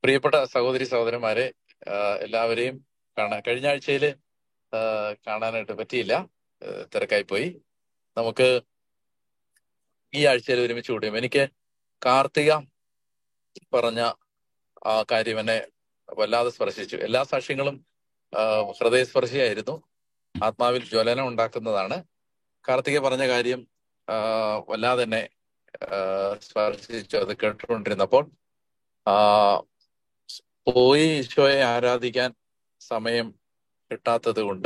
പ്രിയപ്പെട്ട സഹോദരി സഹോദരന്മാരെ ആ, എല്ലാവരെയും കാണാൻ കഴിഞ്ഞ ആഴ്ചയിൽ കാണാനായിട്ട് പറ്റിയില്ല ആ, തിരക്കായി പോയി നമുക്ക് ഈ ആഴ്ചയിൽ ഒരുമിച്ച് കൂടിയും എനിക്ക് കാർത്തിക പറഞ്ഞ ആ കാര്യം എന്നെ വല്ലാതെ സ്പർശിച്ചു എല്ലാ സാക്ഷ്യങ്ങളും ആ, ഹൃദയസ്പർശിയായിരുന്നു ആത്മാവിൽ ജ്വലനം ഉണ്ടാക്കുന്നതാണ് കാർത്തിക പറഞ്ഞ കാര്യം ആ, വല്ലാതെ എന്നെ ആ, സ്പർശിച്ചു അത് കേട്ടുകൊണ്ടിരുന്നപ്പോൾ ആ പോയി ഈശോയെ ആരാധിക്കാൻ സമയം കിട്ടാത്തത് കൊണ്ട്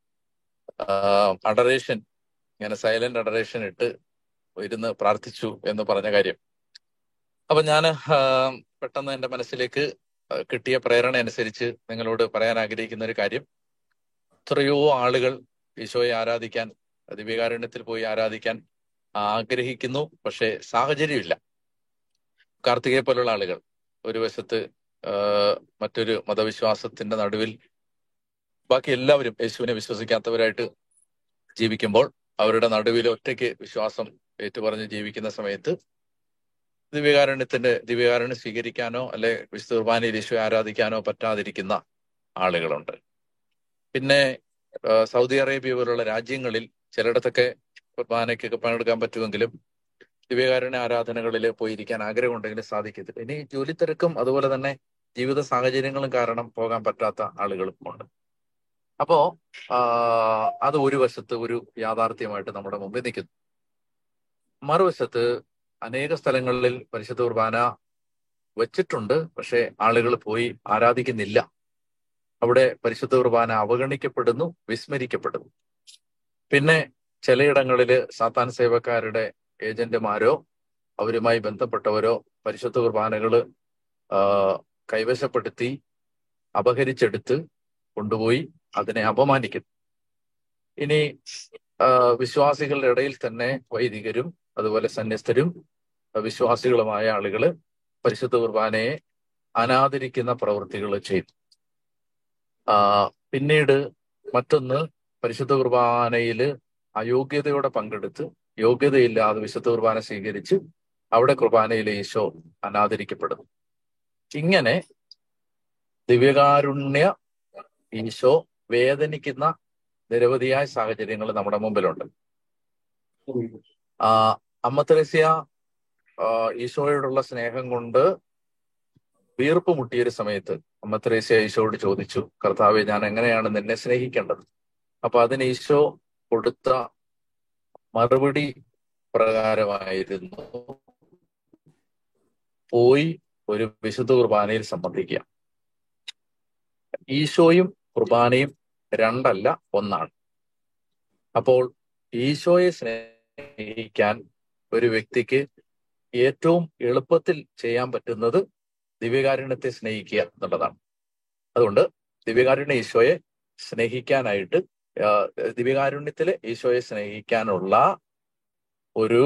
അഡറേഷൻ ഇങ്ങനെ സൈലന്റ് അഡറേഷൻ ഇട്ട് ഇരുന്ന് പ്രാർത്ഥിച്ചു എന്ന് പറഞ്ഞ കാര്യം അപ്പൊ ഞാൻ പെട്ടെന്ന് എന്റെ മനസ്സിലേക്ക് ആ, കിട്ടിയ പ്രേരണ അനുസരിച്ച് നിങ്ങളോട് പറയാൻ ആഗ്രഹിക്കുന്ന ഒരു കാര്യം എത്രയോ ആളുകൾ ഈശോയെ ആരാധിക്കാൻ ദിവ്യകാരുണ്യത്തിൽ പോയി ആരാധിക്കാൻ ആഗ്രഹിക്കുന്നു പക്ഷേ സാഹചര്യമില്ല കാർത്തികയെ പോലുള്ള ആളുകൾ ഒരു വശത്ത് ആ, മറ്റൊരു മതവിശ്വാസത്തിന്റെ നടുവിൽ ബാക്കി എല്ലാവരും യേശുവിനെ വിശ്വസിക്കാത്തവരായിട്ട് ജീവിക്കുമ്പോൾ അവരുടെ നടുവിൽ ഒറ്റയ്ക്ക് വിശ്വാസം ഏറ്റുപറഞ്ഞ് ജീവിക്കുന്ന സമയത്ത് ദിവ്യകാരുണ്യത്തിന്റെ ദിവ്യകാരുണ്യം സ്വീകരിക്കാനോ അല്ലെ വിശുദ്ധ കുർബാനയിൽ ഈശോ ആരാധിക്കാനോ പറ്റാതിരിക്കുന്ന ആളുകളുണ്ട് പിന്നെ ആ, സൗദി അറേബ്യ പോലുള്ള രാജ്യങ്ങളിൽ ചിലയിടത്തൊക്കെ കുർബാനയ്ക്കൊക്കെ പങ്കെടുക്കാൻ പറ്റുമെങ്കിലും ദിവ്യകാരുണ്യ ആരാധനകളിൽ പോയിരിക്കാൻ ആഗ്രഹമുണ്ടെങ്കിലും സാധിക്കത്തില്ല ഇനി ജോലി തിരക്കും അതുപോലെ തന്നെ ജീവിത സാഹചര്യങ്ങളും കാരണം പോകാൻ പറ്റാത്ത ആളുകളും ഉണ്ട് അപ്പോ ആ, അത് ഒരു വശത്ത് ഒരു യാഥാർത്ഥ്യമായിട്ട് നമ്മുടെ മുമ്പിൽ നിൽക്കുന്നു മറുവശത്ത് അനേക സ്ഥലങ്ങളിൽ പരിശുദ്ധ കുർബാന വെച്ചിട്ടുണ്ട് പക്ഷെ ആളുകൾ പോയി ആരാധിക്കുന്നില്ല അവിടെ പരിശുദ്ധ കുർബാന അവഗണിക്കപ്പെടുന്നു വിസ്മരിക്കപ്പെടുന്നു പിന്നെ ചിലയിടങ്ങളില് സാത്താൻ സേവക്കാരുടെ ഏജന്റുമാരോ അവരുമായി ബന്ധപ്പെട്ടവരോ പരിശുദ്ധ കുർബാനകള് ആ, കൈവശപ്പെടുത്തി അപഹരിച്ചെടുത്ത് കൊണ്ടുപോയി അതിനെ അപമാനിക്കുന്നു ഇനി ആ, വിശ്വാസികളുടെ ഇടയിൽ തന്നെ വൈദികരും അതുപോലെ സന്യസ്തരും വിശ്വാസികളുമായ ആളുകള് പരിശുദ്ധ കുർബാനയെ അനാദരിക്കുന്ന പ്രവൃത്തികൾ ചെയ്തു ആ, പിന്നീട് മറ്റൊന്ന് പരിശുദ്ധ കുർബാനയില് അയോഗ്യതയോടെ പങ്കെടുത്ത് യോഗ്യതയില്ലാതെ വിശുദ്ധ കുർബാന സ്വീകരിച്ച് അവിടെ കുർബാനയിലെ ഈശോ അനാദരിക്കപ്പെടുന്നു ഇങ്ങനെ ദിവ്യകാരുണ്യ ഈശോ വേദനിക്കുന്ന നിരവധിയായ സാഹചര്യങ്ങൾ നമ്മുടെ മുമ്പിലുണ്ട് ആ അമ്മ തെരേസ്യ ആ, ഈശോയോടുള്ള സ്നേഹം കൊണ്ട് വീർപ്പ് മുട്ടിയൊരു സമയത്ത് അമ്മ തെരേസ്യ ഈശോയോട് ചോദിച്ചു കർത്താവെ ഞാൻ എങ്ങനെയാണ് നിന്നെ സ്നേഹിക്കേണ്ടത് അപ്പൊ അതിന് ഈശോ കൊടുത്ത മറുപടി പ്രകാരമായിരുന്നു പോയി ഒരു വിശുദ്ധ കുർബാനയിൽ സംബന്ധിക്കുക ഈശോയും കുർബാനയും രണ്ടല്ല ഒന്നാണ് അപ്പോൾ ഈശോയെ സ്നേഹിക്കാൻ ഒരു വ്യക്തിക്ക് ഏറ്റവും എളുപ്പത്തിൽ ചെയ്യാൻ പറ്റുന്നത് ദിവ്യകാരുണ്യത്തെ സ്നേഹിക്കുക എന്നുള്ളതാണ് അതുകൊണ്ട് ദിവ്യകാരുണ്യ ഈശോയെ സ്നേഹിക്കാനായിട്ട് ആ, ദിവ്യകാരുണ്യത്തിലെ ഈശോയെ സ്നേഹിക്കാനുള്ള ഒരു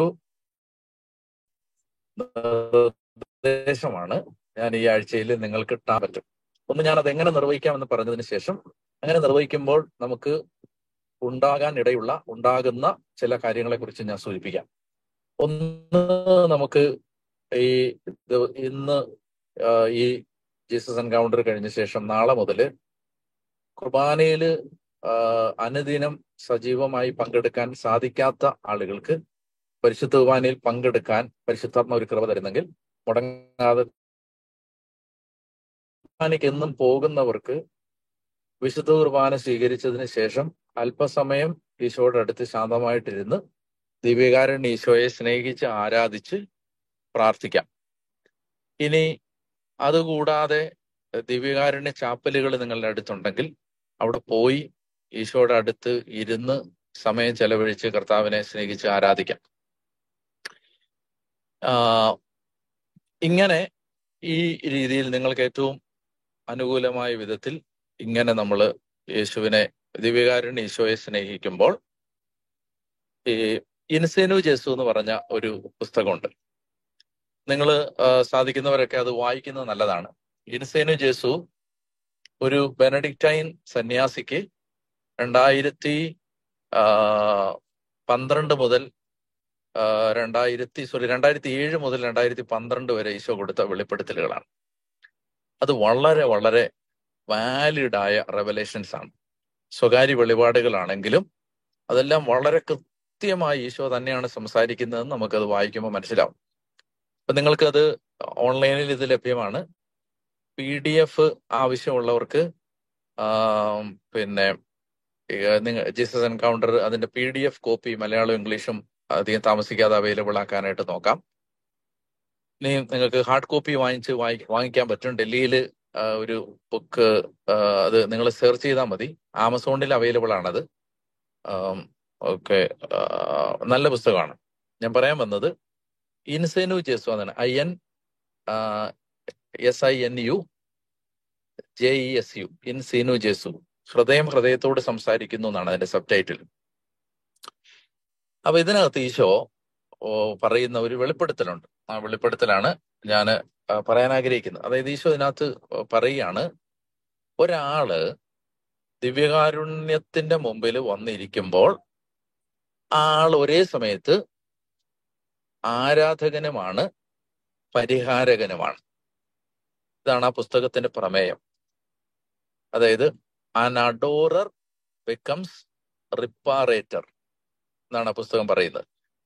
നിർദ്ദേശമാണ് ഞാൻ ഈ ആഴ്ചയിൽ നിങ്ങൾക്ക് കിട്ടാൻ പറ്റും ഒന്ന് ഞാൻ അത് എങ്ങനെ നിർവഹിക്കാമെന്ന് പറഞ്ഞതിന് ശേഷം അങ്ങനെ നിർവഹിക്കുമ്പോൾ നമുക്ക് ഉണ്ടാകാൻ ഇടയുള്ള ഉണ്ടാകുന്ന ചില കാര്യങ്ങളെ കുറിച്ച് ഞാൻ സൂചിപ്പിക്കാം ഒന്ന് നമുക്ക് ഈ ഇത് ഇന്ന് ആ, ഈ ജീസസ് എൻകൗണ്ടർ കഴിഞ്ഞ ശേഷം നാളെ മുതല് കുർബാനയില് ആ, അനുദിനം സജീവമായി പങ്കെടുക്കാൻ സാധിക്കാത്ത ആളുകൾക്ക് പരിശുദ്ധ കുർബാനയിൽ പങ്കെടുക്കാൻ പരിശുദ്ധാത്മ ഒരു കൃപ തരുന്നെങ്കിൽ മുടങ്ങാതെ കുർബാനയ്ക്ക് എന്നും പോകുന്നവർക്ക് വിശുദ്ധ കുർബാന സ്വീകരിച്ചതിന് ശേഷം അല്പസമയം ഈശോയുടെ അടുത്ത് ശാന്തമായിട്ടിരുന്ന് ദിവ്യകാരൻ ഈശോയെ സ്നേഹിച്ച് ആരാധിച്ച് പ്രാർത്ഥിക്കാം ഇനി അതുകൂടാതെ ദിവ്യകാരുണ്യ ചാപ്പലുകൾ നിങ്ങളുടെ അടുത്തുണ്ടെങ്കിൽ അവിടെ പോയി ഈശോയുടെ അടുത്ത് ഇരുന്ന് സമയം ചെലവഴിച്ച് കർത്താവിനെ സ്നേഹിച്ച് ആരാധിക്കാം ആ, ഇങ്ങനെ ഈ രീതിയിൽ നിങ്ങൾക്ക് ഏറ്റവും അനുകൂലമായ വിധത്തിൽ ഇങ്ങനെ നമ്മൾ യേശുവിനെ ദിവ്യകാരുണ്യ ഈശോയെ സ്നേഹിക്കുമ്പോൾ ഈ ഇൻസെനു ജെസു എന്ന് പറഞ്ഞ ഒരു പുസ്തകമുണ്ട് നിങ്ങൾ സാധിക്കുന്നവരൊക്കെ അത് വായിക്കുന്നത് നല്ലതാണ് ഇൻസെനു ജെസു ഒരു ബെനഡിക്റ്റൈൻ സന്യാസിക്ക് രണ്ടായിരത്തി ആ, പന്ത്രണ്ട് മുതൽ ആ, രണ്ടായിരത്തി സോറി രണ്ടായിരത്തി ഏഴ് മുതൽ രണ്ടായിരത്തി പന്ത്രണ്ട് വരെ ഈശോ കൊടുത്ത വെളിപ്പെടുത്തലുകളാണ് അത് വളരെ വളരെ വാലിഡ് ആയ റെവലേഷൻസ് ആണ് സ്വകാര്യ വെളിപാടുകളാണെങ്കിലും അതെല്ലാം വളരെ കൃത്യമായി ഈശോ തന്നെയാണ് സംസാരിക്കുന്നതെന്ന് നമുക്കത് വായിക്കുമ്പോൾ മനസ്സിലാവും അപ്പൊ നിങ്ങൾക്കത് ഓൺലൈനിൽ ഇത് ലഭ്യമാണ് പി ഡി എഫ് ആവശ്യമുള്ളവർക്ക് ആം, പിന്നെ നിങ്ങൾ ജീസസ് എൻകൗണ്ടർ അതിന്റെ പി ഡി എഫ് കോപ്പി മലയാളവും ഇംഗ്ലീഷും അധികം താമസിക്കാതെ അവൈലബിൾ ആക്കാനായിട്ട് നോക്കാം ഇനി നിങ്ങൾക്ക് ഹാർഡ് കോപ്പി വാങ്ങിച്ച് വാങ്ങി വാങ്ങിക്കാൻ പറ്റും ഡൽഹിയിൽ ഒരു ബുക്ക് അത് നിങ്ങൾ സെർച്ച് ചെയ്താൽ മതി ആമസോണിൽ അവൈലബിൾ ആണത് ഓക്കെ നല്ല പുസ്തകമാണ് ഞാൻ പറയാൻ വന്നത് ഇൻസെനു ജെസു എന്നാണ് I N S I N U J E S U ഇൻസീനു ജെസു ഹൃദയം ഹൃദയത്തോട് സംസാരിക്കുന്നു എന്നാണ് അതിന്റെ സബ് ടൈറ്റിൽ അപ്പൊ ഇതിനകത്ത് ഈശോ ഓ, പറയുന്ന ഒരു വെളിപ്പെടുത്തലുണ്ട് ആ വെളിപ്പെടുത്തലാണ് ഞാൻ പറയാൻ ആഗ്രഹിക്കുന്നത് അതായത് ഈശോ ഇതിനകത്ത് പറയുകയാണ് ഒരാള് ദിവ്യകാരുണ്യത്തിന്റെ മുമ്പിൽ വന്നിരിക്കുമ്പോൾ ആൾ ഒരേ സമയത്ത് ആരാധകനുമാണ് പരിഹാരകനുമാണ് ഇതാണ് ആ പുസ്തകത്തിന്റെ പ്രമേയം അതായത് ആൻ അഡോറർ ബിക്കംസ് റിപ്പാറേറ്റർ എന്നാണ് ആ പുസ്തകം പറയുന്നത്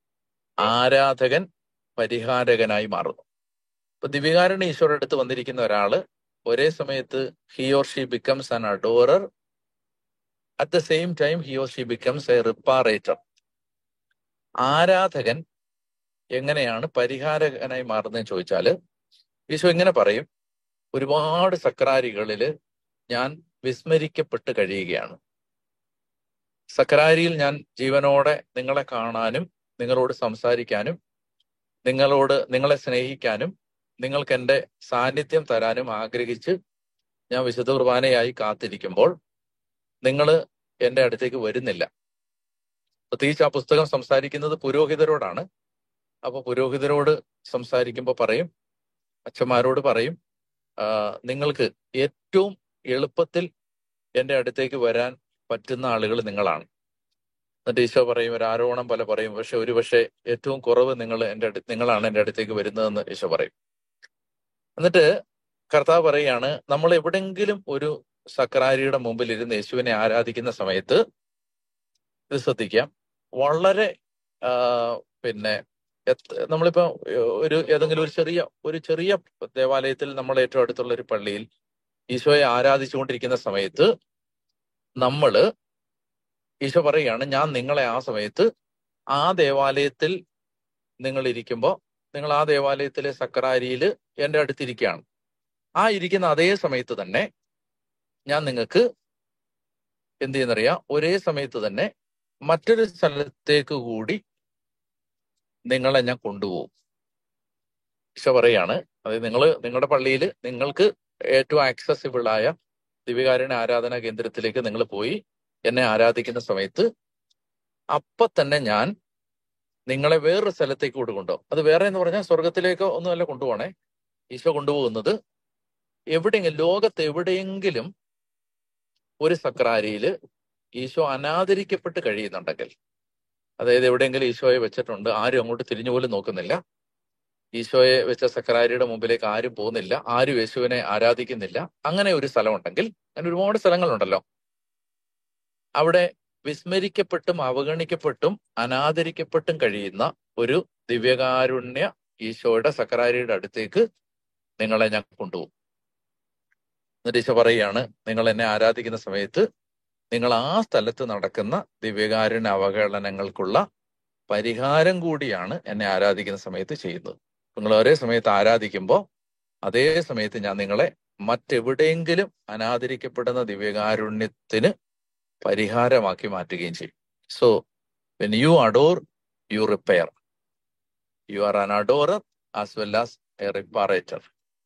ആരാധകൻ പരിഹാരകനായി മാറുന്നു ഇപ്പൊ ദിവ്യകാരുണ്യ ഈശോയുടെ അടുത്ത് വന്നിരിക്കുന്ന ഒരാള് ഒരേ സമയത്ത് he or she becomes an adorer at the same time he or she becomes a reparator ആരാധകൻ എങ്ങനെയാണ് പരിഹാരകനായി മാറുന്നതെന്ന് ചോദിച്ചാല് ഈശോ ഇങ്ങനെ പറയും ഒരുപാട് സക്രാരികളില് ഞാൻ വിസ്മരിക്കപ്പെട്ട് കഴിയുകയാണ് സക്രാരിയിൽ ഞാൻ ജീവനോടെ നിങ്ങളെ കാണാനും നിങ്ങളോട് സംസാരിക്കാനും നിങ്ങളോട് നിങ്ങളെ സ്നേഹിക്കാനും നിങ്ങൾക്ക് എൻ്റെ സാന്നിധ്യം തരാനും ആഗ്രഹിച്ച് ഞാൻ വിശുദ്ധ കുർബാനയായി കാത്തിരിക്കുമ്പോൾ നിങ്ങൾ എൻ്റെ അടുത്തേക്ക് വരുന്നില്ല പ്രത്യേകിച്ച് ആ പുസ്തകം സംസാരിക്കുന്നത് പുരോഹിതരോടാണ് അപ്പൊ പുരോഹിതരോട് സംസാരിക്കുമ്പോൾ പറയും അച്ഛന്മാരോട് പറയും ആ, നിങ്ങൾക്ക് ഏറ്റവും എളുപ്പത്തിൽ എൻ്റെ അടുത്തേക്ക് വരാൻ പറ്റുന്ന ആളുകൾ നിങ്ങളാണ് എന്നിട്ട് ഈശോ പറയും ഒരു ആരോപണം പോലെ പറയും പക്ഷെ ഒരു പക്ഷേ ഏറ്റവും കുറവ് നിങ്ങൾ എൻ്റെ അടുത്ത് നിങ്ങളാണ് എൻ്റെ അടുത്തേക്ക് വരുന്നതെന്ന് ഈശോ പറയും എന്നിട്ട് കർത്താവ് പറയാണ് നമ്മൾ എവിടെങ്കിലും ഒരു സക്രാരിയുടെ മുമ്പിൽ ഇരുന്ന് യേശുവിനെ ആരാധിക്കുന്ന സമയത്ത് ഇത് ശ്രദ്ധിക്കാം വളരെ ആ, പിന്നെ എത്ര- നമ്മളിപ്പോ ഒരു ഏതെങ്കിലും ഒരു ചെറിയ ഒരു ചെറിയ ദേവാലയത്തിൽ നമ്മൾ ഏറ്റവും അടുത്തുള്ള ഒരു പള്ളിയിൽ ഈശോയെ ആരാധിച്ചുകൊണ്ടിരിക്കുന്ന സമയത്ത് നമ്മള് ഈശോ പറയുകയാണ് ഞാൻ നിങ്ങളെ ആ സമയത്ത് ആ ദേവാലയത്തിൽ നിങ്ങൾ ഇരിക്കുമ്പോൾ നിങ്ങൾ ആ ദേവാലയത്തിലെ സക്രാരിയിൽ എൻ്റെ അടുത്തിരിക്കുകയാണ് ആ ഇരിക്കുന്ന അതേ സമയത്ത് തന്നെ ഞാൻ നിങ്ങൾക്ക് എന്ത് ചെയ്യുന്നറിയാം ഒരേ സമയത്ത് തന്നെ മറ്റൊരു സ്ഥലത്തേക്ക് കൂടി നിങ്ങളെ ഞാൻ കൊണ്ടുപോകും ഈശോ പറയാണ് അതായത് നിങ്ങൾ നിങ്ങളുടെ പള്ളിയിൽ നിങ്ങൾക്ക് ഏറ്റവും ആക്സസിബിൾ ആയ ദിവ്യകാരുണ്യ ആരാധനാ കേന്ദ്രത്തിലേക്ക് നിങ്ങൾ പോയി എന്നെ ആരാധിക്കുന്ന സമയത്ത് അപ്പൊ തന്നെ ഞാൻ നിങ്ങളെ വേറൊരു സ്ഥലത്തേക്ക് കൂടി കൊണ്ടുപോകും അത് വേറെ എന്ന് പറഞ്ഞാൽ സ്വർഗത്തിലേക്കോ ഒന്നുമല്ല കൊണ്ടുപോകണേ ഈശോ കൊണ്ടുപോകുന്നത് എവിടെയെങ്കിലും ലോകത്ത് എവിടെയെങ്കിലും ഒരു സക്രാരിയില് ഈശോ അനാദരിക്കപ്പെട്ട് കഴിയുന്നുണ്ടെങ്കിൽ അതായത് എവിടെയെങ്കിലും ഈശോയെ വെച്ചിട്ടുണ്ട് ആരും അങ്ങോട്ട് തിരിഞ്ഞു പോലും നോക്കുന്നില്ല ഈശോയെ വെച്ച സക്രാരിയുടെ മുമ്പിലേക്ക് ആരും പോകുന്നില്ല ആരും യേശുവിനെ ആരാധിക്കുന്നില്ല അങ്ങനെ ഒരു സ്ഥലമുണ്ടെങ്കിൽ അങ്ങനെ ഒരുപാട് സ്ഥലങ്ങളുണ്ടല്ലോ അവിടെ വിസ്മരിക്കപ്പെട്ടും അവഗണിക്കപ്പെട്ടും അനാദരിക്കപ്പെട്ടും കഴിയുന്ന ഒരു ദിവ്യകാരുണ്യ ഈശോയുടെ സക്രാരിയുടെ അടുത്തേക്ക് നിങ്ങളെ ഞാൻ കൊണ്ടുപോകും എന്നിട്ട് ഈശോ പറയുകയാണ് നിങ്ങൾ എന്നെ ആരാധിക്കുന്ന സമയത്ത് നിങ്ങൾ ആ സ്ഥലത്ത് നടക്കുന്ന ദിവ്യകാരുണ്യ അവഹേളനങ്ങൾക്കുള്ള പരിഹാരം കൂടിയാണ് എന്നെ ആരാധിക്കുന്ന സമയത്ത് ചെയ്യുന്നത് നിങ്ങൾ ഒരേ സമയത്ത് ആരാധിക്കുമ്പോൾ അതേ സമയത്ത് ഞാൻ നിങ്ങളെ മറ്റെവിടെയെങ്കിലും അനാദരിക്കപ്പെടുന്ന ദിവ്യകാരുണ്യത്തിന് പരിഹാരമാക്കി മാറ്റുകയും ചെയ്യും so when you adore you repair you are an adorer as well as a reparator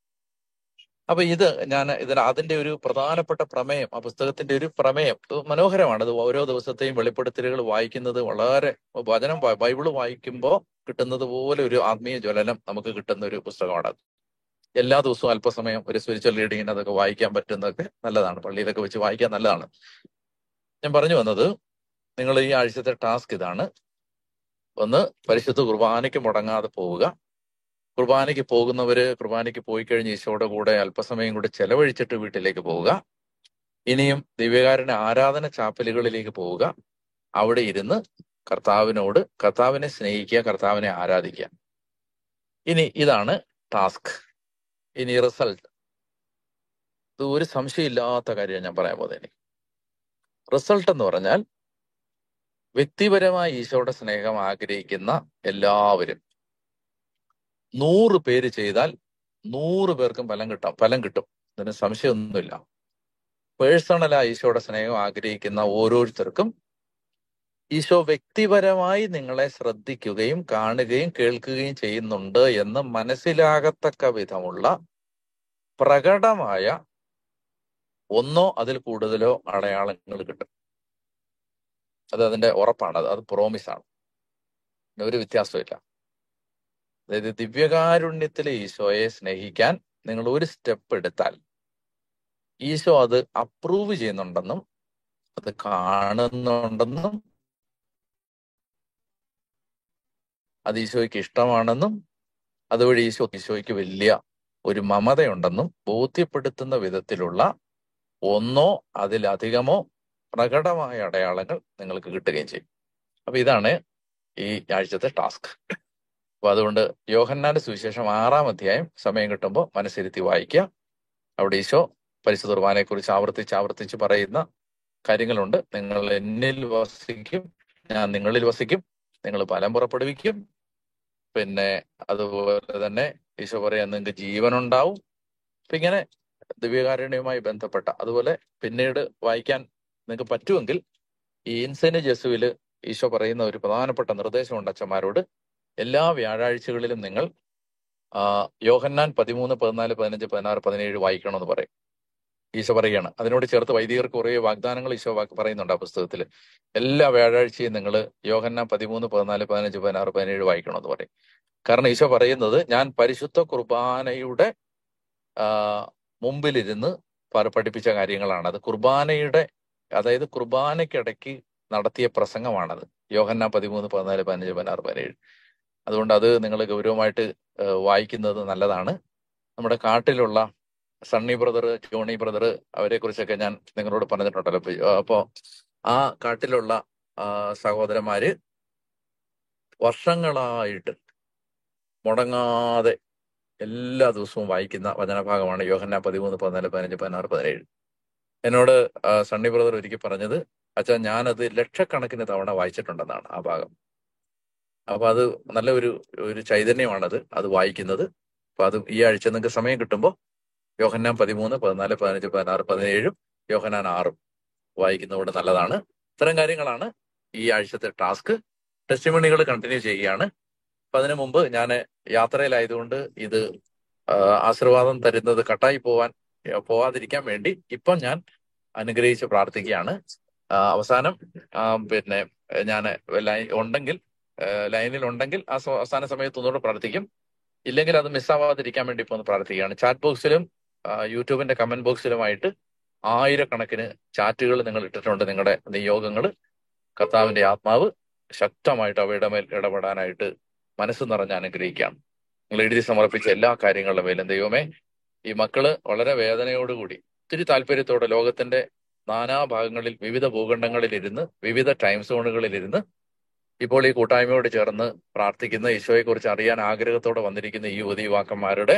അപ്പൊ ഇത് ഞാൻ ഇതിന് അതിന്റെ ഒരു പ്രധാനപ്പെട്ട പ്രമേയം ആ പുസ്തകത്തിന്റെ ഒരു പ്രമേയം ഇത് മനോഹരമാണ് അത് ഓരോ ദിവസത്തെയും വെളിപ്പെടുത്തലുകൾ വായിക്കുന്നത് വളരെ വചനം ബ- ബൈബിള് വായിക്കുമ്പോൾ കിട്ടുന്നത് പോലെ ഒരു ആത്മീയ ജ്വലനം നമുക്ക് കിട്ടുന്ന ഒരു പുസ്തകമാണ് അത് എല്ലാ ദിവസവും അല്പസമയം ഒരു സ്പിരിച്വൽ റീഡിങ്ങിന് അതൊക്കെ വായിക്കാൻ പറ്റുന്നതൊക്കെ നല്ലതാണ് പള്ളിയിലൊക്കെ വെച്ച് വായിക്കാൻ നല്ലതാണ് ഞാൻ പറഞ്ഞു വന്നത് നിങ്ങൾ ഈ ആഴ്ചത്തെ ടാസ്ക് ഇതാണ് ഒന്ന് പരിശുദ്ധ കുർബാനയ്ക്ക് മുടങ്ങാതെ പോവുക കുർബാനയ്ക്ക് പോകുന്നവര് കുർബാനയ്ക്ക് പോയി കഴിഞ്ഞ് ഈശോയുടെ കൂടെ അല്പസമയം കൂടെ ചെലവഴിച്ചിട്ട് വീട്ടിലേക്ക് പോവുക ഇനിയും ദിവ്യകാരുണ്യ ആരാധന ചാപ്പലുകളിലേക്ക് പോവുക അവിടെ ഇരുന്ന് കർത്താവിനോട് കർത്താവിനെ സ്നേഹിക്കുക കർത്താവിനെ ആരാധിക്കുക ഇനി ഇതാണ് ടാസ്ക് ഇനി റിസൾട്ട് ഇത് ഒരു സംശയമില്ലാത്ത കാര്യം ഞാൻ പറയാൻ പോകുന്നത് ഇനി റിസൾട്ട് എന്ന് പറഞ്ഞാൽ വ്യക്തിപരമായി ഈശോയുടെ സ്നേഹം ആഗ്രഹിക്കുന്ന എല്ലാവരും നൂറ് പേര് ചെയ്താൽ നൂറ് പേർക്കും ഫലം കിട്ടാം ഫലം കിട്ടും ഇതിന് സംശയമൊന്നുമില്ല പേഴ്സണലായി ഈശോയുടെ സ്നേഹം ആഗ്രഹിക്കുന്ന ഓരോരുത്തർക്കും ഈശോ വ്യക്തിപരമായി നിങ്ങളെ ശ്രദ്ധിക്കുകയും കാണുകയും കേൾക്കുകയും ചെയ്യുന്നുണ്ട് എന്ന് മനസ്സിലാകത്തക്ക വിധമുള്ള പ്രകടമായ ഒന്നോ അതിൽ കൂടുതലോ അടയാളങ്ങൾ കിട്ടും അത് അതിന്റെ ഉറപ്പാണ് അത് അത് പ്രോമിസാണ് ഒരു വ്യത്യാസമില്ല അതായത് ദിവ്യകാരുണ്യത്തിലെ ഈശോയെ സ്നേഹിക്കാൻ നിങ്ങൾ ഒരു സ്റ്റെപ്പ് എടുത്താൽ ഈശോ അത് അപ്രൂവ് ചെയ്യുന്നുണ്ടെന്നും അത് കാണുന്നുണ്ടെന്നും അത് ഈശോയ്ക്ക് ഇഷ്ടമാണെന്നും അതുവഴി ഈശോ ഈശോയ്ക്ക് വലിയ ഒരു മമതയുണ്ടെന്നും ബോധ്യപ്പെടുത്തുന്ന വിധത്തിലുള്ള ഒന്നോ അതിലധികമോ പ്രകടമായ അടയാളങ്ങൾ നിങ്ങൾക്ക് കിട്ടുകയും ചെയ്യും അപ്പൊ ഇതാണ് ഈ ആഴ്ചത്തെ ടാസ്ക് അപ്പൊ അതുകൊണ്ട് യോഹന്നാന്റെ സുവിശേഷം ആറാം അധ്യായം സമയം കിട്ടുമ്പോൾ മനസ്സിരുത്തി വായിക്കുക അവിടെ ഈശോ പരിശുദ്ധ കുർബാനയെ കുറിച്ച് ആവർത്തിച്ച് ആവർത്തിച്ച് പറയുന്ന കാര്യങ്ങളുണ്ട് നിങ്ങൾ എന്നിൽ വസിക്കും ഞാൻ നിങ്ങളിൽ വസിക്കും നിങ്ങൾ ഫലം പുറപ്പെടുവിക്കും പിന്നെ അതുപോലെ തന്നെ ഈശോ പറയാൻ നിങ്ങൾക്ക് ജീവൻ ഉണ്ടാവും അപ്പൊ ഇങ്ങനെ ദിവ്യകാരുണ്യവുമായി ബന്ധപ്പെട്ട അതുപോലെ പിന്നീട് വായിക്കാൻ നിങ്ങൾക്ക് പറ്റുമെങ്കിൽ ഈ ഇൻസെന്റ് ജെസുവില് ഈശോ പറയുന്ന ഒരു പ്രധാനപ്പെട്ട നിർദ്ദേശമുണ്ട് അച്ഛന്മാരോട് എല്ലാ വ്യാഴാഴ്ചകളിലും നിങ്ങൾ ആ, യോഹന്നാൻ പതിമൂന്ന് പതിനാല് പതിനഞ്ച് പതിനാറ് പതിനേഴ് വായിക്കണമെന്ന് പറയും ഈശോ പറയുകയാണ് അതിനോട് ചേർത്ത് വൈദികർക്ക് കുറേ വാഗ്ദാനങ്ങൾ ഈശോ വാക്ക് പറയുന്നുണ്ട് ആ പുസ്തകത്തിൽ എല്ലാ വ്യാഴാഴ്ചയും നിങ്ങൾ യോഹന്നാൻ പതിമൂന്ന് പതിനാല് പതിനഞ്ച് പതിനാറ് പതിനേഴ് വായിക്കണമെന്ന് പറയും കാരണം ഈശോ പറയുന്നത് ഞാൻ പരിശുദ്ധ കുർബാനയുടെ ആ, മുമ്പിലിരുന്ന് പ- പഠിപ്പിച്ച കാര്യങ്ങളാണ് അത് കുർബാനയുടെ അതായത് കുർബാനയ്ക്കിടയ്ക്ക് നടത്തിയ പ്രസംഗമാണത് യോഹന്ന പതിമൂന്ന് പതിനാല് പതിനഞ്ച് പതിനാറ് പതിനേഴ് അതുകൊണ്ട് അത് നിങ്ങൾ ഗൗരവമായിട്ട് ആ, വായിക്കുന്നത് നല്ലതാണ് നമ്മുടെ കാട്ടിലുള്ള സണ്ണി ബ്രദർ ജോണി ബ്രദർ അവരെ കുറിച്ചൊക്കെ ഞാൻ നിങ്ങളോട് പറഞ്ഞിട്ടുണ്ടല്ലോ ഇപ്പൊ, ആ, അപ്പോ ആ കാട്ടിലുള്ള ആ, സഹോദരന്മാര് വർഷങ്ങളായിട്ട് മുടങ്ങാതെ എല്ലാ ദിവസവും വായിക്കുന്ന വചനഭാഗമാണ് യോഹന്ന പതിമൂന്ന് പതിനാല് പതിനഞ്ച് പതിനാറ് പതിനേഴ് എന്നോട് ആ, സണ്ണി ബ്രദർ ഒരിക്കൽ പറഞ്ഞത് അച്ഛാ ഞാനത് ലക്ഷക്കണക്കിന് തവണ വായിച്ചിട്ടുണ്ടെന്നാണ് ആ ഭാഗം അപ്പൊ അത് നല്ല ഒരു ഒരു ചൈതന്യമാണത് അത് വായിക്കുന്നത് അപ്പൊ അത് ഈ ആഴ്ച നിങ്ങൾക്ക് സമയം കിട്ടുമ്പോൾ യോഹന്നാൻ പതിമൂന്ന് പതിനാല് പതിനഞ്ച് പതിനാറ് പതിനേഴും യോഹന്നാൻ ആറും വായിക്കുന്നതുകൊണ്ട് നല്ലതാണ് ഇത്തരം കാര്യങ്ങളാണ് ഈ ആഴ്ചത്തെ ടാസ്ക് ടെസ്റ്റിമണികൾ കണ്ടിന്യൂ ചെയ്യുകയാണ് അപ്പൊ അതിനു മുമ്പ് ഞാൻ യാത്രയിലായതുകൊണ്ട് ഇത് ആ, ആശീർവാദം തരുന്നത് കട്ടായി പോവാൻ ഏ, പോവാതിരിക്കാൻ വേണ്ടി ഇപ്പം ഞാൻ അനുഗ്രഹിച്ച് പ്രാർത്ഥിക്കുകയാണ് ആ, അവസാനം ആ, പിന്നെ ഞാൻ ലൈൻ ഉണ്ടെങ്കിൽ ആ, ലൈനിൽ ഉണ്ടെങ്കിൽ ആ സ- അവസാന സമയത്ത് ഒന്നുകൂടെ പ്രാർത്ഥിക്കും ഇല്ലെങ്കിൽ അത് മിസ്സാവാതിരിക്കാൻ വേണ്ടി ഇപ്പൊ ഒന്ന് പ്രാർത്ഥിക്കുകയാണ് ചാറ്റ് ബോക്സിലും ആ, യൂട്യൂബിന്റെ കമന്റ് ബോക്സിലുമായിട്ട് ആയിരക്കണക്കിന് ചാറ്റുകൾ നിങ്ങൾ ഇട്ടിട്ടുണ്ട് നിങ്ങളുടെ നിയോഗങ്ങൾ കർത്താവിന്റെ ആത്മാവ് ശക്തമായിട്ട് അവയുടെ മേൽ ഇടപെടാനായിട്ട് മനസ്സ് നിറഞ്ഞ് അനുഗ്രഹിക്കുകയാണ് നിങ്ങൾ എഴുതി സമർപ്പിച്ച എല്ലാ കാര്യങ്ങളുടെ മേലും ദൈവമേ ഈ മക്കള് വളരെ വേദനയോടുകൂടി ഒത്തിരി താല്പര്യത്തോടെ ലോകത്തിന്റെ നാനാഭാഗങ്ങളിൽ വിവിധ ഭൂഖണ്ഡങ്ങളിൽ ഇരുന്ന് വിവിധ ടൈം സോണുകളിൽ ഇരുന്ന് ഇപ്പോൾ ഈ കൂട്ടായ്മയോട് ചേർന്ന് പ്രാർത്ഥിക്കുന്ന ഈശോയെ കുറിച്ച് അറിയാൻ ആഗ്രഹത്തോടെ വന്നിരിക്കുന്ന ഈ യുവതി യുവാക്കന്മാരുടെ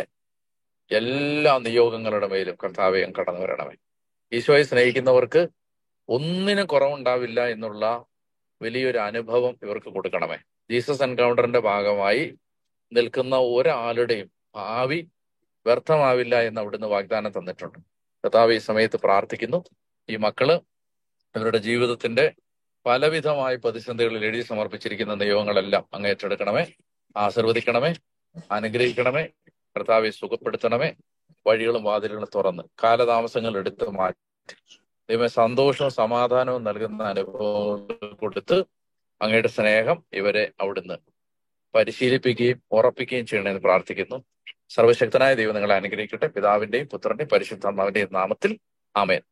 എല്ലാ നിയോഗങ്ങളുടെ മേലും കർത്താവെ അങ്ങ് കടന്നു വരണമേ ഈശോയെ സ്നേഹിക്കുന്നവർക്ക് ഒന്നിനും കുറവുണ്ടാവില്ല എന്നുള്ള വലിയൊരു അനുഭവം ഇവർക്ക് കൊടുക്കണമേ ജീസസ് എൻകൗണ്ടറിന്റെ ഭാഗമായി നിൽക്കുന്ന ഒരാളുടെയും ഭാവി വ്യർത്ഥമാവില്ല എന്ന് അവിടുന്ന് വാഗ്ദാനം തന്നിട്ടുണ്ട് കർത്താവ് ഈ സമയത്ത് പ്രാർത്ഥിക്കുന്നു ഈ മക്കള് ഇവരുടെ ജീവിതത്തിന്റെ പലവിധമായ പ്രതിസന്ധികളിൽ എഴുതി സമർപ്പിച്ചിരിക്കുന്ന നിയോഗങ്ങളെല്ലാം അങ്ങ് ഏറ്റെടുക്കണമേ ആശീർവദിക്കണമേ അനുഗ്രഹിക്കണമേ കർത്താവെ സുഖപ്പെടുത്തണമേ വഴികളും വാതിലുകളും തുറന്ന് കാലതാമസങ്ങൾ എടുത്ത് മാറ്റി ദൈവമേ സന്തോഷവും സമാധാനവും നൽകുന്ന അനുഭവങ്ങൾ കൊടുത്ത് അങ്ങയുടെ സ്നേഹം ഇവരെ അവിടുന്ന് പരിശീലിപ്പിക്കുകയും ഉറപ്പിക്കുകയും ചെയ്യണമെന്ന് പ്രാർത്ഥിക്കുന്നു സർവശക്തനായ ദൈവം നിങ്ങളെ അനുഗ്രഹിക്കട്ടെ പിതാവിന്റെയും പുത്രന്റെയും പരിശുദ്ധാത്മാവിന്റെയും നാമത്തിൽ ആമേൻ